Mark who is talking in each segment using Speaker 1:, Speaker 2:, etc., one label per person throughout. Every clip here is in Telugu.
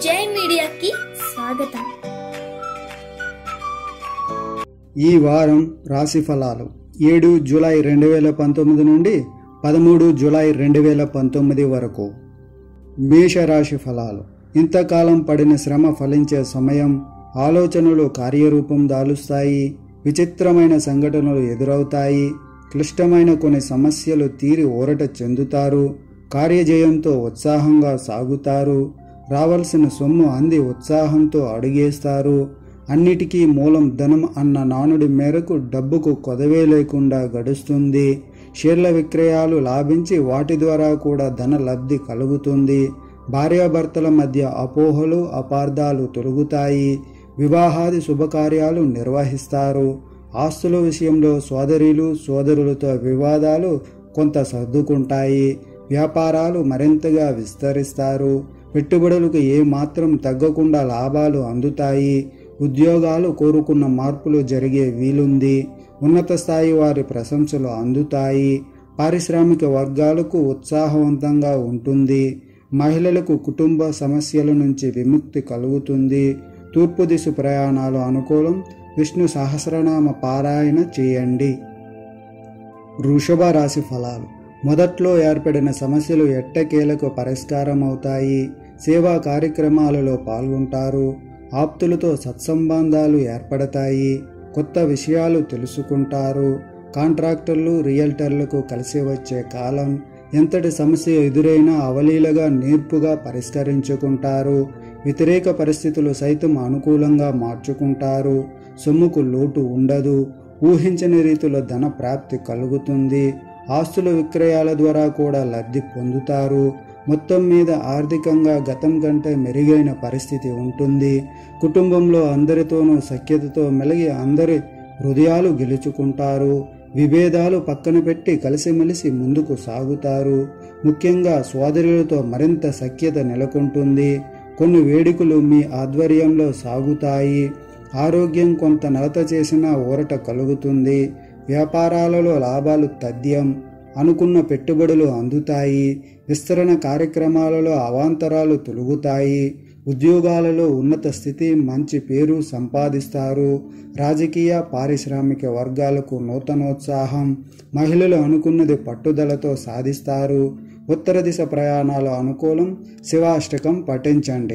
Speaker 1: జై మీడియాకి స్వాగతం
Speaker 2: ఈ వారం రాశి ఫలాలు ఏడు జూలై రెండు వేల పంతొమ్మిది నుండి పదమూడు జూలై రెండు వేల పంతొమ్మిది వరకు మేషరాశి ఫలాలు ఇంతకాలం పడిన శ్రమ ఫలించే సమయం ఆలోచనలు కార్యరూపం దాలుస్తాయి విచిత్రమైన సంఘటనలు ఎదురవుతాయి క్లిష్టమైన కొన్ని సమస్యలు తీరి ఊరట చెందుతారు కార్యజయంతో ఉత్సాహంగా సాగుతారు రావాల్సిన సొమ్ము అంది ఉత్సాహంతో అడుగేస్తారు అన్నిటికీ మూలం ధనం అన్న నానుడి మేరకు డబ్బుకు కొదవే లేకుండా గడుస్తుంది షేర్ల విక్రయాలు లాభించి వాటి ద్వారా కూడా ధన లబ్ధి కలుగుతుంది భార్యాభర్తల మధ్య అపోహలు అపార్థాలు తొలగుతాయి వివాహాది శుభకార్యాలు నిర్వహిస్తారు ఆస్తుల విషయంలో సోదరీలు సోదరులతో వివాదాలు కొంత సర్దుకుంటాయి వ్యాపారాలు మరింతగా విస్తరిస్తారు పెట్టుబడులకు ఏ మాత్రం తగ్గకుండా లాభాలు అందుతాయి ఉద్యోగాలు కోరుకున్న మార్పులు జరిగే వీలుంది ఉన్నత స్థాయి వారి ప్రశంసలు అందుతాయి పారిశ్రామిక వర్గాలకు ఉత్సాహవంతంగా ఉంటుంది మహిళలకు కుటుంబ సమస్యల నుంచి విముక్తి కలుగుతుంది తూర్పు దిశ ప్రయాణాలు అనుకూలం విష్ణు సహస్రనామ పారాయణ చేయండి వృషభ రాశి ఫలాలు మొదట్లో ఏర్పడిన సమస్యలు ఎట్టకేలకు పరిష్కారం అవుతాయి సేవా కార్యక్రమాలలో పాల్గొంటారు ఆప్తులతో సత్సంబంధాలు ఏర్పడతాయి కొత్త విషయాలు తెలుసుకుంటారు కాంట్రాక్టర్లు రియల్టర్లకు కలిసి వచ్చే కాలం ఎంతటి సమస్య ఎదురైనా అవలీలగా నేర్పుగా పరిష్కరించుకుంటారు వ్యతిరేక పరిస్థితులు సైతం అనుకూలంగా మార్చుకుంటారు సొమ్ముకు లోటు ఉండదు ఊహించని రీతిలో ధన ప్రాప్తి కలుగుతుంది ఆస్తుల విక్రయాల ద్వారా కూడా లబ్ధి పొందుతారు మొత్తం మీద ఆర్థికంగా గతం కంటే మెరుగైన పరిస్థితి ఉంటుంది కుటుంబంలో అందరితోనూ సఖ్యతతో మెలిగి అందరి హృదయాలు గెలుచుకుంటారు విభేదాలు పక్కన పెట్టి కలిసిమెలిసి ముందుకు సాగుతారు ముఖ్యంగా సోదరులతో మరింత సఖ్యత నెలకొంటుంది కొన్ని వేడుకలు మీ ఆధ్వర్యంలో సాగుతాయి ఆరోగ్యం కొంత నలత చేసినా ఊరట కలుగుతుంది వ్యాపారాలలో లాభాలు తథ్యం అనుకున్న పెట్టుబడులు అందుతాయి విస్తరణ కార్యక్రమాలలో అవాంతరాలు తొలుగుతాయి ఉద్యోగాలలో ఉన్నత స్థితి మంచి పేరు సంపాదిస్తారు రాజకీయ పారిశ్రామిక వర్గాలకు నూతనోత్సాహం మహిళలు అనుకున్నది పట్టుదలతో సాధిస్తారు ఉత్తర దిశ ప్రయాణాలు అనుకూలం శివాష్టకం పఠించండి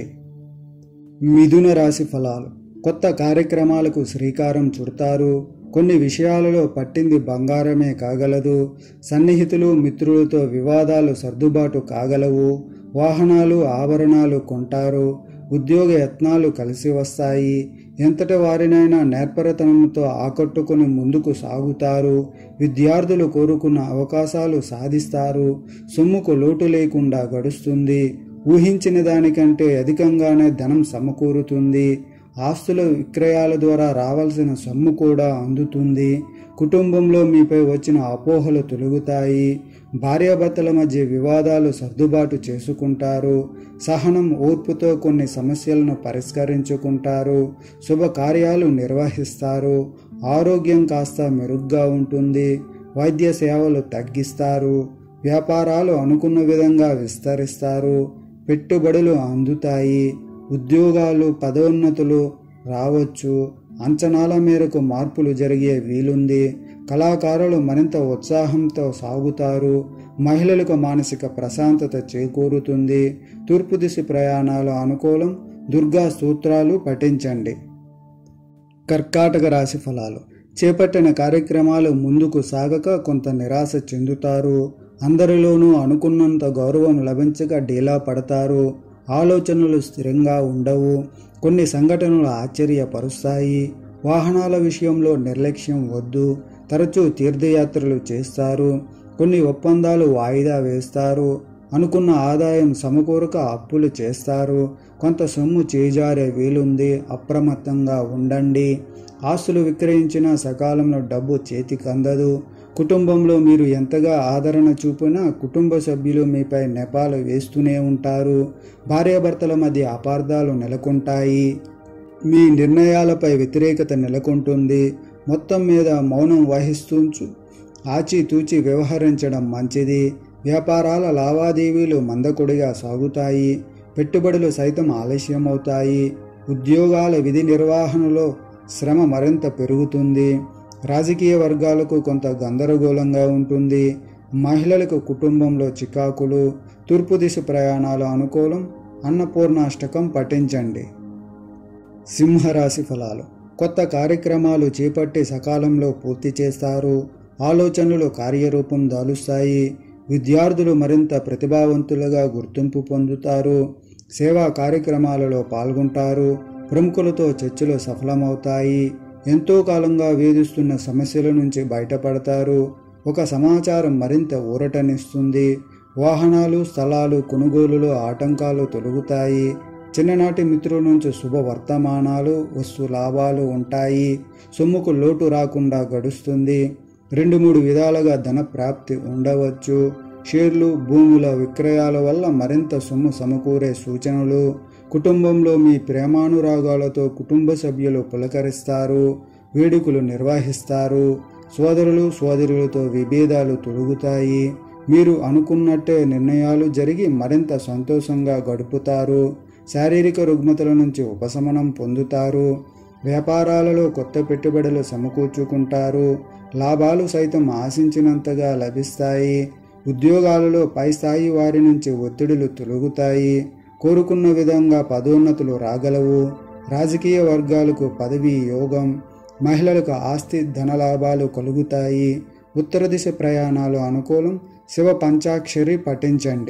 Speaker 2: మిథున రాశి ఫలాలు కొత్త కార్యక్రమాలకు శ్రీకారం చుడతారు కొన్ని విషయాలలో పట్టింది బంగారమే కాగలదు సన్నిహితులు మిత్రులతో వివాదాలు సర్దుబాటు కాగలవు వాహనాలు ఆభరణాలు కొంటారు ఉద్యోగ యత్నాలు కలిసి వస్తాయి ఎంతటి వారినైనా నేర్పరతనంతో ఆకట్టుకుని ముందుకు సాగుతారు విద్యార్థులు కోరుకున్న అవకాశాలు సాధిస్తారు సొమ్ముకు లోటు లేకుండా గడుస్తుంది ఊహించిన దానికంటే అధికంగానే ధనం సమకూరుతుంది ఆస్తుల విక్రయాల ద్వారా రావాల్సిన సొమ్ము కూడా అందుతుంది కుటుంబంలో మీపై వచ్చిన అపోహలు తొలగుతాయి భార్యాభర్తల మధ్య వివాదాలు సర్దుబాటు చేసుకుంటారు సహనం ఓర్పుతో కొన్ని సమస్యలను పరిష్కరించుకుంటారు శుభకార్యాలు నిర్వహిస్తారు ఆరోగ్యం కాస్త మెరుగ్గా ఉంటుంది వైద్య సేవలు తగ్గిస్తారు వ్యాపారాలు అనుకున్న విధంగా విస్తరిస్తారు పెట్టుబడులు అందుతాయి ఉద్యోగాలు పదోన్నతులు రావచ్చు అంచనాల మేరకు మార్పులు జరిగే వీలుంది కళాకారులు మరింత ఉత్సాహంతో సాగుతారు మహిళలకు మానసిక ప్రశాంతత చేకూరుతుంది తూర్పు దిశ ప్రయాణాలు అనుకూలం దుర్గా సూత్రాలు పఠించండి కర్కాటక రాశి ఫలాలు చేపట్టిన కార్యక్రమాలు ముందుకు సాగక కొంత నిరాశ చెందుతారు అందరిలోనూ అనుకున్నంత గౌరవం లభించక డీలా పడతారు ఆలోచనలు స్థిరంగా ఉండవు కొన్ని సంఘటనలు ఆశ్చర్యపరుస్తాయి వాహనాల విషయంలో నిర్లక్ష్యం వద్దు తరచూ తీర్థయాత్రలు చేస్తారు కొన్ని ఒప్పందాలు వాయిదా వేస్తారు అనుకున్న ఆదాయం సమకూరక అప్పులు చేస్తారు కొంత సొమ్ము చేజారే వీలుంది అప్రమత్తంగా ఉండండి ఆస్తులు విక్రయించినా సకాలంలో డబ్బు చేతికి అందదు కుటుంబంలో మీరు ఎంతగా ఆదరణ చూపినా కుటుంబ సభ్యులు మీపై నెపాలు వేస్తూనే ఉంటారు భార్యాభర్తల మధ్య అపార్థాలు నెలకొంటాయి మీ నిర్ణయాలపై వ్యతిరేకత నెలకొంటుంది మొత్తం మీద మౌనం వహిస్తూ ఆచితూచి వ్యవహరించడం మంచిది వ్యాపారాల లావాదేవీలు మందకొడిగా సాగుతాయి పెట్టుబడులు సైతం ఆలస్యమవుతాయి ఉద్యోగాల విధి నిర్వహణలో శ్రమ మరింత పెరుగుతుంది రాజకీయ వర్గాలకు కొంత గందరగోళంగా ఉంటుంది మహిళలకు కుటుంబంలో చికాకులు తూర్పు దిశ ప్రయాణాలు అనుకూలం అన్నపూర్ణాష్టకం పఠించండి సింహరాశి ఫలాలు కొత్త కార్యక్రమాలు చేపట్టి సకాలంలో పూర్తి చేస్తారు ఆలోచనలు కార్యరూపం దాలుస్తాయి విద్యార్థులు మరింత ప్రతిభావంతులుగా గుర్తింపు పొందుతారు సేవా కార్యక్రమాలలో పాల్గొంటారు ప్రముఖులతో చర్చలు సఫలమవుతాయి ఎంతో కాలంగా వేధిస్తున్న సమస్యల నుంచి బయటపడతారు ఒక సమాచారం మరింత ఊరటనిస్తుంది వాహనాలు స్థలాలు కొనుగోలులో ఆటంకాలు తొలగుతాయి చిన్ననాటి మిత్రుల నుంచి శుభ వర్తమానాలు వస్తు లాభాలు ఉంటాయి సొమ్ముకు లోటు రాకుండా గడుస్తుంది రెండు మూడు విధాలుగా ధన ప్రాప్తి ఉండవచ్చు షేర్లు భూముల విక్రయాల వల్ల మరింత సొమ్ము సమకూరే సూచనలు కుటుంబంలో మీ ప్రేమానురాగాలతో కుటుంబ సభ్యులు పులకరిస్తారు వేడుకలు నిర్వహిస్తారు సోదరులు సోదరులతో విభేదాలు తొలగుతాయి మీరు అనుకున్నట్టే నిర్ణయాలు జరిగి మరింత సంతోషంగా గడుపుతారు శారీరక రుగ్మతల నుంచి ఉపశమనం పొందుతారు వ్యాపారాలలో కొత్త పెట్టుబడులు సమకూర్చుకుంటారు లాభాలు సైతం ఆశించినంతగా లభిస్తాయి ఉద్యోగాలలో పై స్థాయి వారి నుంచి ఒత్తిడులు తొలగుతాయి కోరుకున్న విధంగా పదోన్నతులు రాగలవు రాజకీయ వర్గాలకు పదవి యోగం మహిళలకు ఆస్తి ధనలాభాలు కలుగుతాయి ఉత్తర దిశ ప్రయాణాలు అనుకూలం శివ పంచాక్షరి పఠించండి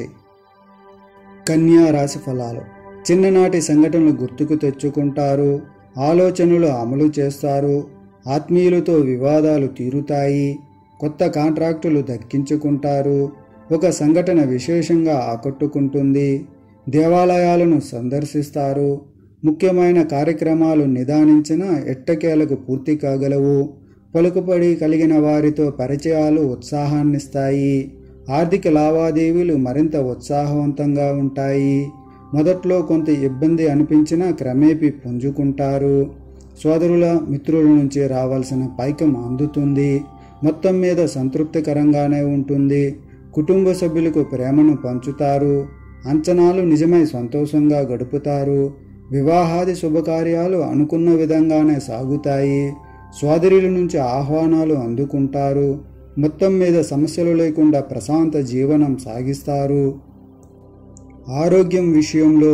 Speaker 2: కన్యా రాశి ఫలాలు చిన్ననాటి సంఘటనలు గుర్తుకు తెచ్చుకుంటారు ఆలోచనలు అమలు చేస్తారు ఆత్మీయులతో వివాదాలు తీరుతాయి కొత్త కాంట్రాక్టులు దక్కించుకుంటారు ఒక సంఘటన విశేషంగా ఆకట్టుకుంటుంది దేవాలయాలను సందర్శిస్తారు ముఖ్యమైన కార్యక్రమాలు నిదానించిన ఎట్టకేలకు పూర్తి కాగలవు పలుకుబడి కలిగిన వారితో పరిచయాలు ఉత్సాహాన్నిస్తాయి ఆర్థిక లావాదేవీలు మరింత ఉత్సాహవంతంగా ఉంటాయి మొదట్లో కొంత ఇబ్బంది అనిపించినా క్రమేపీ పుంజుకుంటారు సోదరుల మిత్రుల నుంచి రావాల్సిన పైకం అందుతుంది మొత్తం మీద సంతృప్తికరంగానే ఉంటుంది కుటుంబ సభ్యులకు ప్రేమను పంచుతారు అంచనాలు నిజమై సంతోషంగా గడుపుతారు వివాహాది శుభకార్యాలు అనుకున్న విధంగానే సాగుతాయి సోదరుల నుంచి ఆహ్వానాలు అందుకుంటారు మొత్తం మీద సమస్యలు లేకుండా ప్రశాంత జీవనం సాగిస్తారు ఆరోగ్యం విషయంలో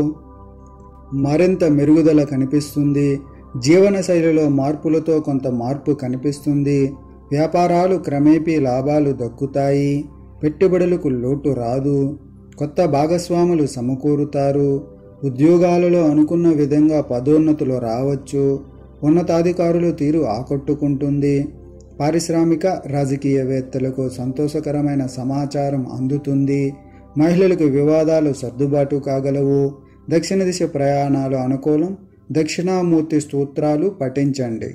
Speaker 2: మరింత మెరుగుదల కనిపిస్తుంది జీవనశైలిలో మార్పులతో కొంత మార్పు కనిపిస్తుంది వ్యాపారాలు క్రమేపీ లాభాలు దక్కుతాయి పెట్టుబడులకు లోటు రాదు కొత్త భాగస్వాములు సమకూరుతారు ఉద్యోగాలలో అనుకున్న విధంగా పదోన్నతులు రావచ్చు ఉన్నతాధికారులు తీరు ఆకట్టుకుంటుంది పారిశ్రామిక రాజకీయవేత్తలకు సంతోషకరమైన సమాచారం అందుతుంది మహిళలకు వివాదాలు సర్దుబాటు కాగలవు దక్షిణ దిశ ప్రయాణాలు అనుకూలం దక్షిణామూర్తి స్తోత్రాలు పఠించండి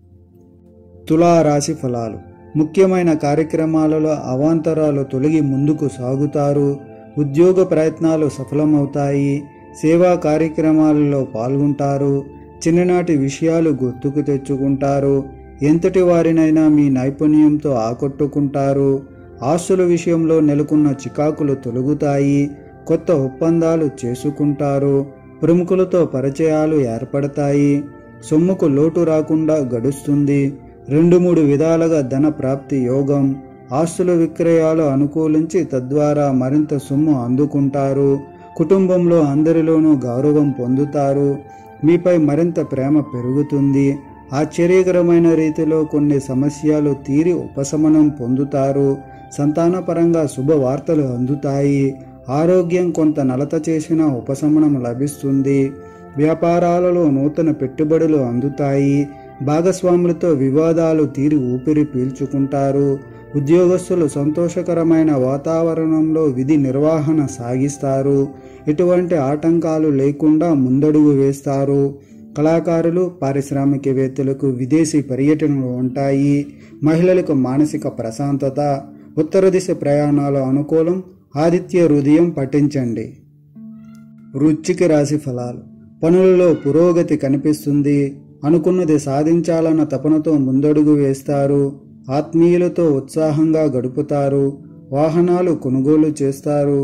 Speaker 2: తులారాశి ఫలాలు ముఖ్యమైన కార్యక్రమాలలో అవాంతరాలు తొలగి ముందుకు సాగుతారు ఉద్యోగ ప్రయత్నాలు సఫలమవుతాయి సేవా కార్యక్రమాలలో పాల్గొంటారు చిన్ననాటి విషయాలు గుర్తుకు తెచ్చుకుంటారు ఎంతటి వారినైనా మీ నైపుణ్యంతో ఆకట్టుకుంటారు ఆస్తుల విషయంలో నెలకొన్న చికాకులు తొలగుతాయి కొత్త ఒప్పందాలు చేసుకుంటారు ప్రముఖులతో పరిచయాలు ఏర్పడతాయి సొమ్ముకు లోటు రాకుండా గడుస్తుంది రెండు మూడు విధాలుగా ధన ప్రాప్తి యోగం ఆస్తుల విక్రయాలు అనుకూలించి తద్వారా మరింత సొమ్ము అందుకుంటారు కుటుంబంలో అందరిలోనూ గౌరవం పొందుతారు మీపై మరింత ప్రేమ పెరుగుతుంది ఆశ్చర్యకరమైన రీతిలో కొన్ని సమస్యలు తీరి ఉపశమనం పొందుతారు సంతానపరంగా శుభవార్తలు అందుతాయి ఆరోగ్యం కొంత నలత చేసిన ఉపశమనం లభిస్తుంది వ్యాపారాలలో నూతన పెట్టుబడులు అందుతాయి భాగస్వాములతో వివాదాలు తీరి ఊపిరి పీల్చుకుంటారు ఉద్యోగస్తులు సంతోషకరమైన వాతావరణంలో విధి నిర్వహణ సాగిస్తారు ఎటువంటి ఆటంకాలు లేకుండా ముందడుగు వేస్తారు కళాకారులు పారిశ్రామికవేత్తలకు విదేశీ పర్యటనలు ఉంటాయి మహిళలకు మానసిక ప్రశాంతత ఉత్తర దిశ ప్రయాణాలు అనుకూలం ఆదిత్య హృదయం పఠించండి వృచ్చిక రాశి ఫలాలు పనులలో పురోగతి కనిపిస్తుంది అనుకున్నది సాధించాలన్న తపనతో ముందడుగు వేస్తారు ఆత్మీయులతో ఉత్సాహంగా గడుపుతారు వాహనాలు కొనుగోలు చేస్తారు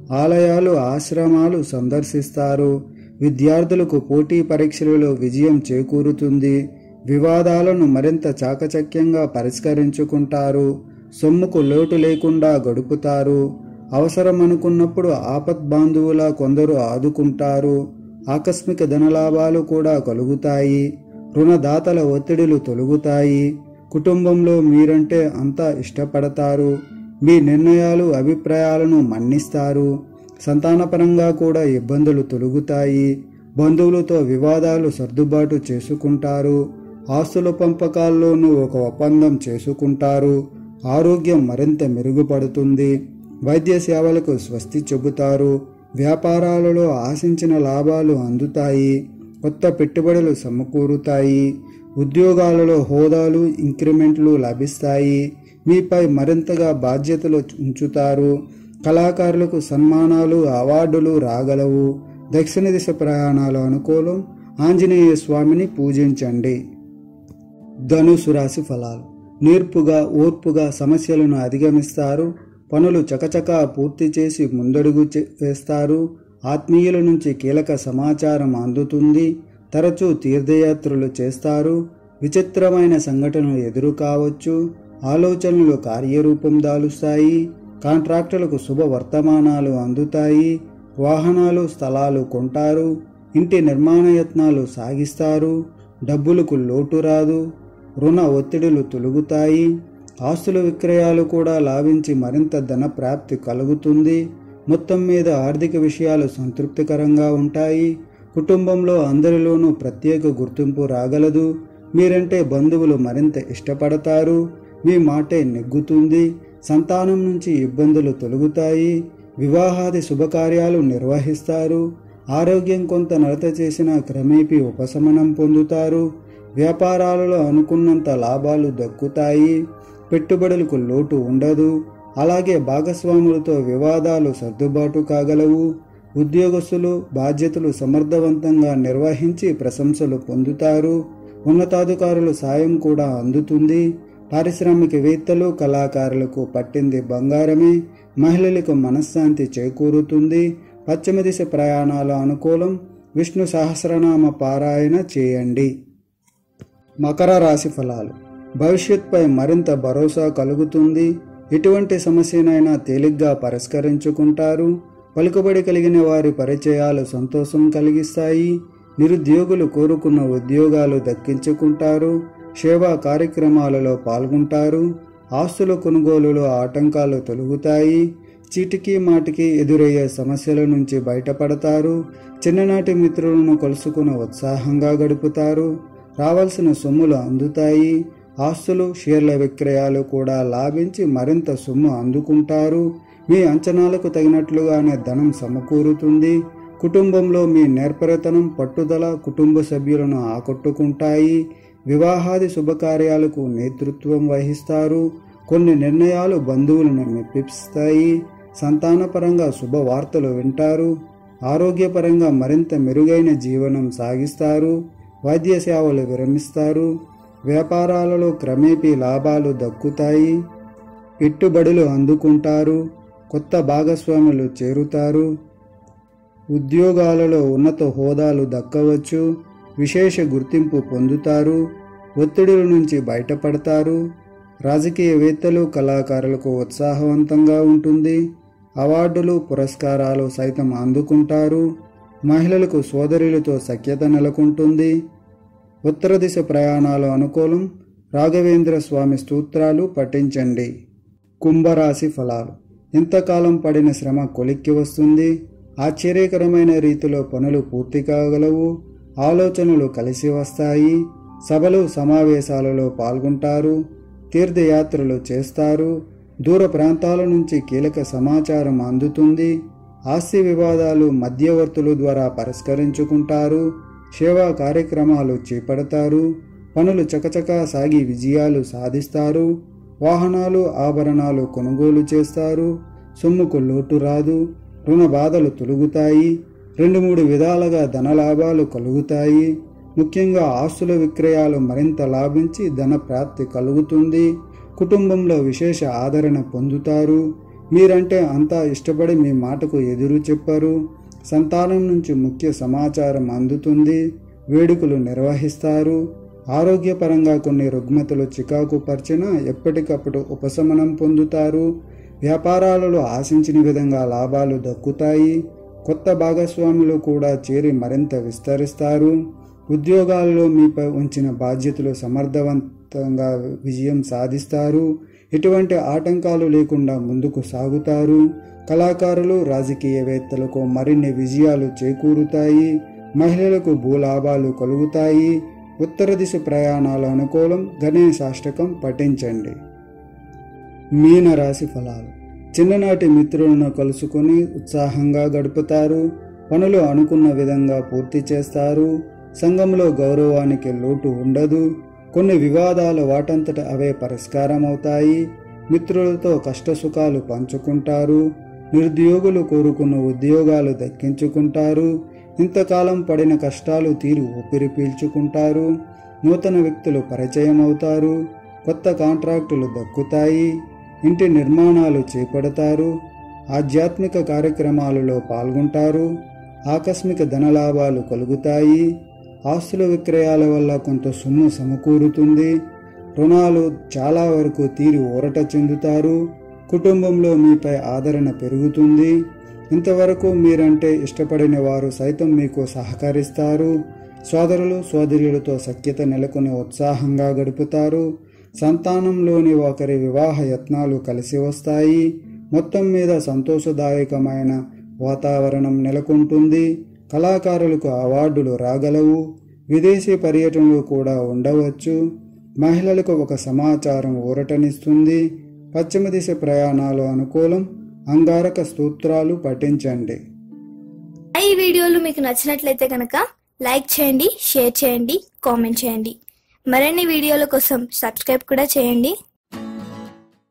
Speaker 2: ఆలయాలు ఆశ్రమాలు సందర్శిస్తారు విద్యార్థులకు పోటీ పరీక్షలలో విజయం చేకూరుతుంది వివాదాలను మరింత చాకచక్యంగా పరిష్కరించుకుంటారు సొమ్ముకు లోటు లేకుండా గడుపుతారు అవసరం అనుకున్నప్పుడు ఆపద్బాంధువులా కొందరు ఆదుకుంటారు ఆకస్మిక ధనలాభాలు కూడా కలుగుతాయి రుణదాతల ఒత్తిడిలు తొలగుతాయి కుటుంబంలో మీరంటే అంతా ఇష్టపడతారు మీ నిర్ణయాలు అభిప్రాయాలను మన్నిస్తారు సంతానపరంగా కూడా ఇబ్బందులు తొలగుతాయి బంధువులతో వివాదాలు సర్దుబాటు చేసుకుంటారు ఆస్తుల పంపకాల్లోనూ ఒక ఒప్పందం చేసుకుంటారు ఆరోగ్యం మరింత మెరుగుపడుతుంది వైద్య సేవలకు స్వస్తి చెబుతారు వ్యాపారాలలో ఆశించిన లాభాలు అందుతాయి కొత్త పెట్టుబడులు సమకూరుతాయి ఉద్యోగాలలో హోదాలు ఇంక్రిమెంట్లు లభిస్తాయి మీపై మరింతగా బాధ్యతలు ఉంచుతారు కళాకారులకు సన్మానాలు అవార్డులు రాగలవు దక్షిణ దిశ ప్రయాణాలు అనుకూలం ఆంజనేయ స్వామిని పూజించండి ధనుసు రాశి ఫలాలు నేర్పుగా ఓర్పుగా సమస్యలను అధిగమిస్తారు పనులు చకచకా పూర్తి చేసి ముందడుగు చే- వేస్తారు ఆత్మీయుల నుంచి కీలక సమాచారం అందుతుంది తరచూ తీర్థయాత్రలు చేస్తారు విచిత్రమైన సంఘటనలు ఎదురు కావచ్చు ఆలోచనలు కార్యరూపం దాలుస్తాయి కాంట్రాక్టులకు శుభ వర్తమానాలు అందుతాయి వాహనాలు స్థలాలు కొంటారు ఇంటి నిర్మాణ యత్నాలు సాగిస్తారు డబ్బులకు లోటు రాదు రుణ ఒత్తిడులు తొలగుతాయి ఆస్తుల విక్రయాలు కూడా లాభించి మరింత ధన ప్రాప్తి కలుగుతుంది మొత్తం మీద ఆర్థిక విషయాలు సంతృప్తికరంగా ఉంటాయి కుటుంబంలో అందరిలోనూ ప్రత్యేక గుర్తింపు రాగలదు మీరంటే బంధువులు మరింత ఇష్టపడతారు మీ మాటే నెగ్గుతుంది సంతానం నుంచి ఇబ్బందులు తొలగుతాయి వివాహాది శుభకార్యాలు నిర్వహిస్తారు ఆరోగ్యం కొంత నడత చేసిన క్రమేపీ ఉపశమనం పొందుతారు వ్యాపారాలలో అనుకున్నంత లాభాలు దక్కుతాయి పెట్టుబడులకు లోటు ఉండదు అలాగే భాగస్వాములతో వివాదాలు సర్దుబాటు కాగలవు ఉద్యోగస్తులు బాధ్యతలు సమర్థవంతంగా నిర్వహించి ప్రశంసలు పొందుతారు ఉన్నతాధికారుల సాయం కూడా అందుతుంది పారిశ్రామికవేత్తలు కళాకారులకు పట్టింది బంగారమే మహిళలకు మనశ్శాంతి చేకూరుతుంది పశ్చిమ దిశ ప్రయాణాల అనుకూలం విష్ణు సహస్రనామ పారాయణ చేయండి మకర రాశి ఫలాలు భవిష్యత్పై మరింత భరోసా కలుగుతుంది ఎటువంటి సమస్యనైనా తేలిగ్గా పరిష్కరించుకుంటారు పలుకుబడి కలిగిన వారి పరిచయాలు సంతోషం కలిగిస్తాయి నిరుద్యోగులు కోరుకున్న ఉద్యోగాలు దక్కించుకుంటారు సేవా కార్యక్రమాలలో పాల్గొంటారు ఆస్తుల కొనుగోలులో ఆటంకాలు తొలగుతాయి చీటికి మాటికి ఎదురయ్యే సమస్యల నుంచి బయటపడతారు చిన్ననాటి మిత్రులను కలుసుకుని ఉత్సాహంగా గడుపుతారు రావాల్సిన సొమ్ములు అందుతాయి ఆస్తులు షేర్ల విక్రయాలు కూడా లాభించి మరింత సొమ్ము అందుకుంటారు మీ అంచనాలకు తగినట్లుగానే ధనం సమకూరుతుంది కుటుంబంలో మీ నేర్పరితనం పట్టుదల కుటుంబ సభ్యులను ఆకట్టుకుంటాయి వివాహాది శుభకార్యాలకు నేతృత్వం వహిస్తారు కొన్ని నిర్ణయాలు బంధువులను మెప్పిస్తాయి సంతానపరంగా శుభవార్తలు వింటారు ఆరోగ్యపరంగా మరింత మెరుగైన జీవనం సాగిస్తారు వైద్య సేవలు విరమిస్తారు వ్యాపారాలలో క్రమేపీ లాభాలు దక్కుతాయి పెట్టుబడులు అందుకుంటారు కొత్త భాగస్వాములు చేరుతారు ఉద్యోగాలలో ఉన్నత హోదాలు దక్కవచ్చు విశేష గుర్తింపు పొందుతారు ఒత్తిడుల నుంచి బయటపడతారు రాజకీయవేత్తలు కళాకారులకు ఉత్సాహవంతంగా ఉంటుంది అవార్డులు పురస్కారాలు సైతం అందుకుంటారు మహిళలకు సోదరులతో సఖ్యత నెలకొంటుంది ఉత్తర దిశ ప్రయాణాలు అనుకూలం రాఘవేంద్ర స్వామి స్తోత్రాలు పఠించండి కుంభరాశి ఫలాలు ఇంతకాలం పడిన శ్రమ కొలిక్కి వస్తుంది ఆశ్చర్యకరమైన రీతిలో పనులు పూర్తి కాగలవు ఆలోచనలు కలిసి వస్తాయి సభలు సమావేశాలలో పాల్గొంటారు తీర్థయాత్రలు చేస్తారు దూర ప్రాంతాల నుంచి కీలక సమాచారం అందుతుంది ఆస్తి వివాదాలు మధ్యవర్తుల ద్వారా పరిష్కరించుకుంటారు సేవా కార్యక్రమాలు చేపడతారు పనులు చకచకా సాగి విజయాలు సాధిస్తారు వాహనాలు ఆభరణాలు కొనుగోలు చేస్తారు సొమ్ముకు లోటు రాదు రుణ బాధలు తొలుగుతాయి రెండు మూడు విధాలుగా ధనలాభాలు కలుగుతాయి ముఖ్యంగా ఆస్తుల విక్రయాలు మరింత లాభించి ధన ప్రాప్తి కలుగుతుంది కుటుంబంలో విశేష ఆదరణ పొందుతారు మీరంటే అంతా ఇష్టపడి మీ మాటకు ఎదురు చెప్పరు సంతానం నుంచి ముఖ్య సమాచారం అందుతుంది వేడుకలు నిర్వహిస్తారు ఆరోగ్యపరంగా కొన్ని రుగ్మతలు చికాకు పరిచిన ఎప్పటికప్పుడు ఉపశమనం పొందుతారు వ్యాపారాలలో ఆశించిన విధంగా లాభాలు దక్కుతాయి కొత్త భాగస్వాములు కూడా చేరి మరింత విస్తరిస్తారు ఉద్యోగాల్లో మీపై ఉంచిన బాధ్యతలు సమర్థవంతంగా విజయం సాధిస్తారు ఎటువంటి ఆటంకాలు లేకుండా ముందుకు సాగుతారు కళాకారులు రాజకీయవేత్తలకు మరిన్ని విజయాలు చేకూరుతాయి మహిళలకు భూలాభాలు కలుగుతాయి ఉత్తర దిశ ప్రయాణాలు అనుకూలం గణేశాష్టకం పఠించండి మీన రాశి ఫలాలు చిన్ననాటి మిత్రులను కలుసుకొని ఉత్సాహంగా గడుపుతారు పనులు అనుకున్న విధంగా పూర్తి చేస్తారు సంఘంలో గౌరవానికి లోటు ఉండదు కొన్ని వివాదాలు వాటంతట అవే పరిష్కారం అవుతాయి మిత్రులతో కష్టసుఖాలు పంచుకుంటారు నిరుద్యోగులు కోరుకున్న ఉద్యోగాలు దక్కించుకుంటారు ఇంతకాలం పడిన కష్టాలు తీరి ఊపిరి పీల్చుకుంటారు నూతన వ్యక్తులు పరిచయం అవుతారు కొత్త కాంట్రాక్టులు దక్కుతాయి ఇంటి నిర్మాణాలు చేపడతారు ఆధ్యాత్మిక కార్యక్రమాలలో పాల్గొంటారు ఆకస్మిక ధనలాభాలు కలుగుతాయి ఆస్తుల విక్రయాల వల్ల కొంత సొమ్ము సమకూరుతుంది రుణాలు చాలా వరకు తీరి ఊరట చెందుతారు కుటుంబంలో మీపై ఆదరణ పెరుగుతుంది ఇంతవరకు మీరంటే ఇష్టపడిన వారు సైతం మీకు సహకరిస్తారు సోదరులు సోదరులతో సఖ్యత నెలకొని ఉత్సాహంగా గడుపుతారు సంతానంలోని ఒకరి వివాహ యత్నాలు కలిసి వస్తాయి మొత్తం మీద సంతోషదాయకమైన వాతావరణం నెలకొంటుంది కళాకారులకు అవార్డులు రాగలవు విదేశీ పర్యటనలు కూడా ఉండవచ్చు మహిళలకు ఒక సమాచారం ఊరటనిస్తుంది పశ్చిమ దిశ ప్రయాణాలు అనుకూలం అంగారక స్తోత్రాలు పఠించండి
Speaker 1: ఈ వీడియోలు మీకు నచ్చినట్లయితే కనుక లైక్ చేయండి షేర్ చేయండి కామెంట్ చేయండి మరిన్ని వీడియోల కోసం సబ్స్క్రైబ్ కూడా చేయండి